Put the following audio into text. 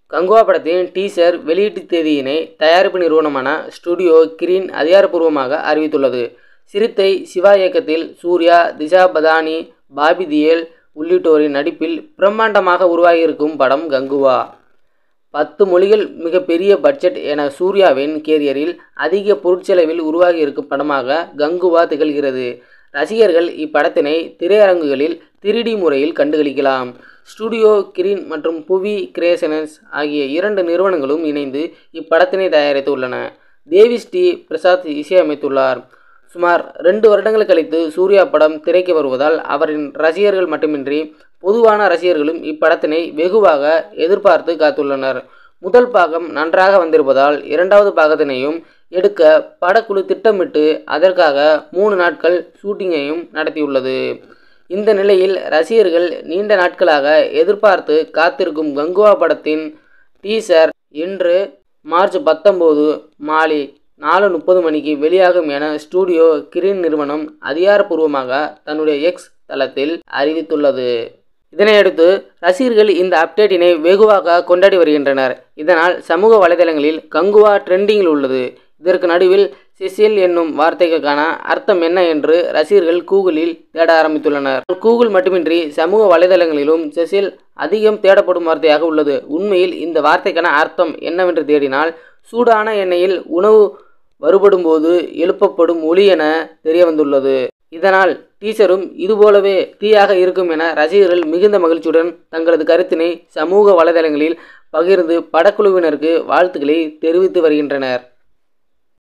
கங்குவா படத்தின் டீசர் வெளியீட்டு தேதியினை தயாரிப்பு நிறுவனமான ஸ்டுடியோ கிரீன் அதிகாரப்பூர்வமாக அறிவித்துள்ளது சிறுத்தை சிவா இயக்கத்தில் சூர்யா திஷா பதானி பாபி தியேல் உள்ளிட்டோரின் நடிப்பில் பிரம்மாண்டமாக உருவாகியிருக்கும் படம் கங்குவா பத்து மொழிகள் மிகப்பெரிய பட்ஜெட் என சூர்யாவின் கேரியரில் அதிக பொருட்செலவில் உருவாகி இருக்கும் படமாக கங்குவா திகழ்கிறது ரசிகர்கள் இப்படத்தினை திரையரங்குகளில் த்ரீடி முறையில் கண்டுகளிக்கலாம் ஸ்டுடியோ கிரீன் மற்றும் புவி கிரியேஷனல்ஸ் ஆகிய இரண்டு நிறுவனங்களும் இணைந்து இப்படத்தினை தயாரித்துள்ளன தேவிஸ் டி பிரசாத் இசையமைத்துள்ளார் சுமார் ரெண்டு வருடங்கள் கழித்து சூர்யா படம் திரைக்கு வருவதால் அவரின் ரசிகர்கள் மட்டுமின்றி பொதுவான ரசிகர்களும் இப்படத்தினை வெகுவாக எதிர்பார்த்து காத்துள்ளனர் முதல் பாகம் நன்றாக வந்திருப்பதால் இரண்டாவது பாகத்தினையும் எடுக்க படக்குழு திட்டமிட்டு அதற்காக மூணு நாட்கள் ஷூட்டிங்கையும் நடத்தியுள்ளது இந்த நிலையில் ரசிகர்கள் நீண்ட நாட்களாக எதிர்பார்த்து காத்திருக்கும் கங்குவா படத்தின் டீசர் இன்று மார்ச் பத்தொம்போது மாலை நாலு முப்பது மணிக்கு வெளியாகும் என ஸ்டுடியோ கிரீன் நிறுவனம் அதிகாரப்பூர்வமாக தன்னுடைய எக்ஸ் தளத்தில் அறிவித்துள்ளது இதனையடுத்து ரசிகர்கள் இந்த அப்டேட்டினை வெகுவாக கொண்டாடி வருகின்றனர் இதனால் சமூக வலைதளங்களில் கங்குவா ட்ரெண்டிங்கில் உள்ளது இதற்கு நடுவில் செசில் என்னும் வார்த்தைக்கான அர்த்தம் என்ன என்று ரசிகர்கள் கூகுளில் தேட ஆரம்பித்துள்ளனர் கூகுள் மட்டுமின்றி சமூக வலைதளங்களிலும் செசில் அதிகம் தேடப்படும் வார்த்தையாக உள்ளது உண்மையில் இந்த வார்த்தைக்கான அர்த்தம் என்னவென்று தேடினால் சூடான எண்ணெயில் உணவு வருபடும் போது எழுப்பப்படும் ஒளி என தெரிய வந்துள்ளது இதனால் டீச்சரும் இதுபோலவே தீயாக இருக்கும் என ரசிகர்கள் மிகுந்த மகிழ்ச்சியுடன் தங்களது கருத்தினை சமூக வலைதளங்களில் பகிர்ந்து படக்குழுவினருக்கு வாழ்த்துக்களை தெரிவித்து வருகின்றனர்